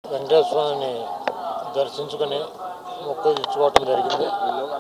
వెంకటేశ్వర స్వామిని దర్శించుకొని మొక్కు ఇచ్చుకోవటం జరిగింది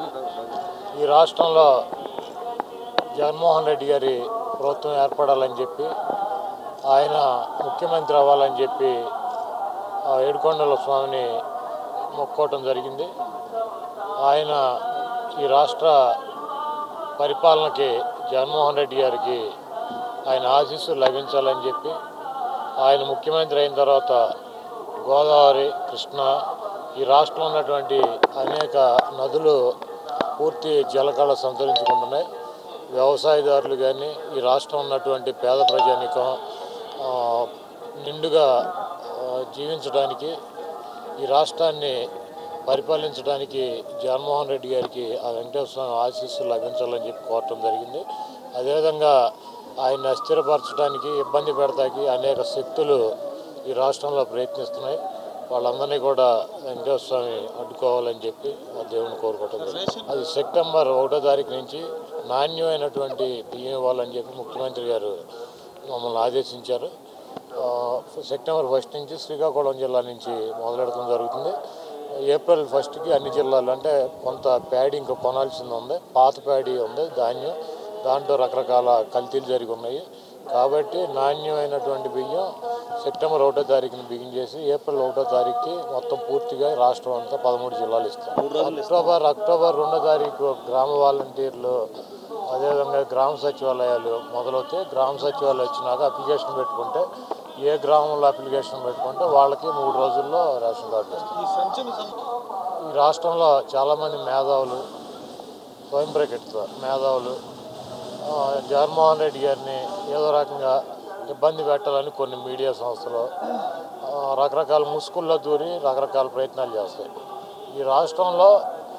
ఈ రాష్ట్రంలో జగన్మోహన్ రెడ్డి గారి ప్రభుత్వం ఏర్పడాలని చెప్పి ఆయన ముఖ్యమంత్రి అవ్వాలని చెప్పి ఆ ఏడుకొండల స్వామిని మొక్కోవటం జరిగింది ఆయన ఈ రాష్ట్ర పరిపాలనకి జగన్మోహన్ రెడ్డి గారికి ఆయన ఆశీస్సులు లభించాలని చెప్పి ఆయన ముఖ్యమంత్రి అయిన తర్వాత గోదావరి కృష్ణ ఈ రాష్ట్రంలో ఉన్నటువంటి అనేక నదులు పూర్తి జలకళ సంతరించుకుంటున్నాయి వ్యవసాయదారులు కానీ ఈ రాష్ట్రం ఉన్నటువంటి పేద ప్రజానికం ఆ, నిండుగా ఆ, జీవించడానికి ఈ రాష్ట్రాన్ని పరిపాలించడానికి జగన్మోహన్ రెడ్డి గారికి ఆ వెంకటేశ్వర స్వామి ఆశీస్సులు లభించాలని చెప్పి కోరటం జరిగింది అదేవిధంగా ఆయన అస్థిరపరచడానికి ఇబ్బంది పెడతాకి అనేక శక్తులు ఈ రాష్ట్రంలో ప్రయత్నిస్తున్నాయి వాళ్ళందరినీ కూడా వెంకటేశ్వర స్వామి అడ్డుకోవాలని చెప్పి ఆ దేవుని కోరుకోవటం జరిగింది అది సెప్టెంబర్ ఒకటో తారీఖు నుంచి నాణ్యమైనటువంటి బియ్యం ఇవ్వాలని చెప్పి ముఖ్యమంత్రి గారు మమ్మల్ని ఆదేశించారు ఆ, సెప్టెంబర్ ఫస్ట్ నుంచి శ్రీకాకుళం జిల్లా నుంచి మొదలెడటం జరుగుతుంది ఏప్రిల్ ఫస్ట్కి అన్ని జిల్లాలు అంటే కొంత ప్యాడీ ఇంకా కొనాల్సింది ఉంది పాత ప్యాడీ ఉంది ధాన్యం దాంట్లో రకరకాల కల్తీలు జరిగి ఉన్నాయి కాబట్టి నాణ్యమైనటువంటి బియ్యం సెప్టెంబర్ ఒకటో తారీఖున బిగిన్ చేసి ఏప్రిల్ ఒకటో తారీఖుకి మొత్తం పూర్తిగా రాష్ట్రం అంతా పదమూడు జిల్లాలు ఇస్తాం అక్టోబర్ అక్టోబర్ రెండో తారీఖు గ్రామ వాలంటీర్లు అదేవిధంగా గ్రామ సచివాలయాలు మొదలవుతాయి గ్రామ సచివాలయం వచ్చినాక అప్లికేషన్ పెట్టుకుంటే ఏ గ్రామంలో అప్లికేషన్ పెట్టుకుంటే వాళ్ళకి మూడు రోజుల్లో రేషన్ కార్డులు ఇస్తాం ఈ సంక్షేమ సం- ఈ రాష్ట్రంలో చాలామంది మేధావులు స్వయం ప్రకటిత మేధావులు ఆ, జగన్మోహన్ రెడ్డి గారిని ఏదో రకంగా ఇబ్బంది పెట్టాలని కొన్ని మీడియా సంస్థలు ఆ, రకరకాల ముసుగుల్లో దూరి రకరకాల ప్రయత్నాలు చేస్తాయి ఈ రాష్ట్రంలో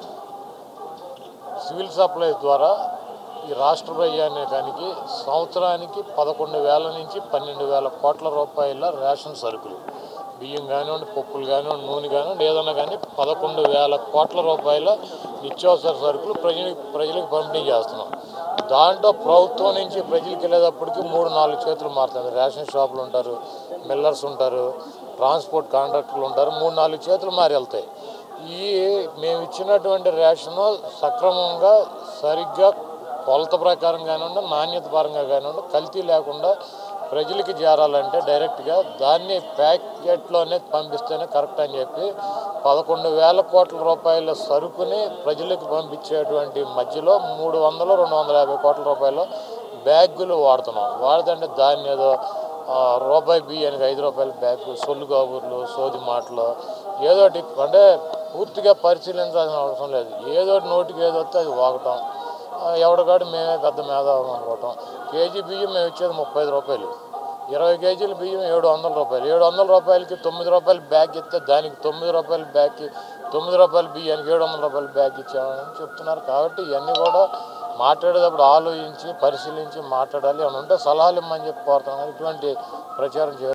సివిల్ సప్లైస్ ద్వారా ఈ రాష్ట్ర ప్రజానీకానికి సంవత్సరానికి పదకొండు వేల నుంచి పన్నెండు వేల కోట్ల రూపాయల రేషన్ సరుకులు బియ్యం కానివ్వండి పప్పులు కానివ్వండి నూనె కానివ్వండి ఏదన్నా కానీ పదకొండు వేల కోట్ల రూపాయల నిత్యావసర సరుకులు ప్రజలకు ప్రజలకు పంపిణీ చేస్తున్నాం దాంట్లో ప్రభుత్వం నుంచి ప్రజలకు వెళ్ళేటప్పటికి మూడు నాలుగు చేతులు మారుతుంది రేషన్ షాపులు ఉంటారు మిల్లర్స్ ఉంటారు ట్రాన్స్పోర్ట్ కాంట్రాక్టర్లు ఉంటారు మూడు నాలుగు చేతులు మారి వెళ్తాయి ఈ మేము ఇచ్చినటువంటి రేషన్ సక్రమంగా సరిగ్గా కొలత ప్రకారం కానివ్వండి నాణ్యత పరంగా కానివ్వండి కల్తీ లేకుండా ప్రజలకి చేరాలంటే డైరెక్ట్గా దాన్ని ప్యాకెట్లోనే పంపిస్తేనే కరెక్ట్ అని చెప్పి పదకొండు వేల కోట్ల రూపాయల సరుకుని ప్రజలకు పంపించేటువంటి మధ్యలో మూడు వందలు రెండు వందల యాభై కోట్ల రూపాయలు బ్యాగులు వాడుతున్నాం వాడుతుంటే దాన్ని ఏదో ఆ, రూపాయి బియ్యానికి ఐదు రూపాయల బ్యాగ్ సొల్లు కాబూర్లు సోది మాటలు ఏదో ఒకటి అంటే పూర్తిగా పరిశీలించాల్సిన అవసరం లేదు ఏదో ఒకటి నోటికి ఏదో వస్తే అది వాగటం ఆ, ఎవడికాడు మేమే పెద్ద మేధావం అనుకోవటం కేజీ బియ్యం మేము ఇచ్చేది ముప్పై ఐదు రూపాయలు ఇరవై కేజీల బియ్యం ఏడు వందల రూపాయలు ఏడు వందల రూపాయలకి తొమ్మిది రూపాయలు బ్యాగ్ ఇస్తే దానికి తొమ్మిది రూపాయల బ్యాగ్కి తొమ్మిది రూపాయల బియ్యానికి ఏడు వందల రూపాయల బ్యాగ్ ఇచ్చామని చెప్తున్నారు కాబట్టి ఇవన్నీ కూడా మాట్లాడేటప్పుడు ఆలోచించి పరిశీలించి మాట్లాడాలి ఏమైనా ఉంటే సలహాలు ఇమ్మని చెప్పి కోరుతున్నాను ఇటువంటి ప్రచారం చేయాలి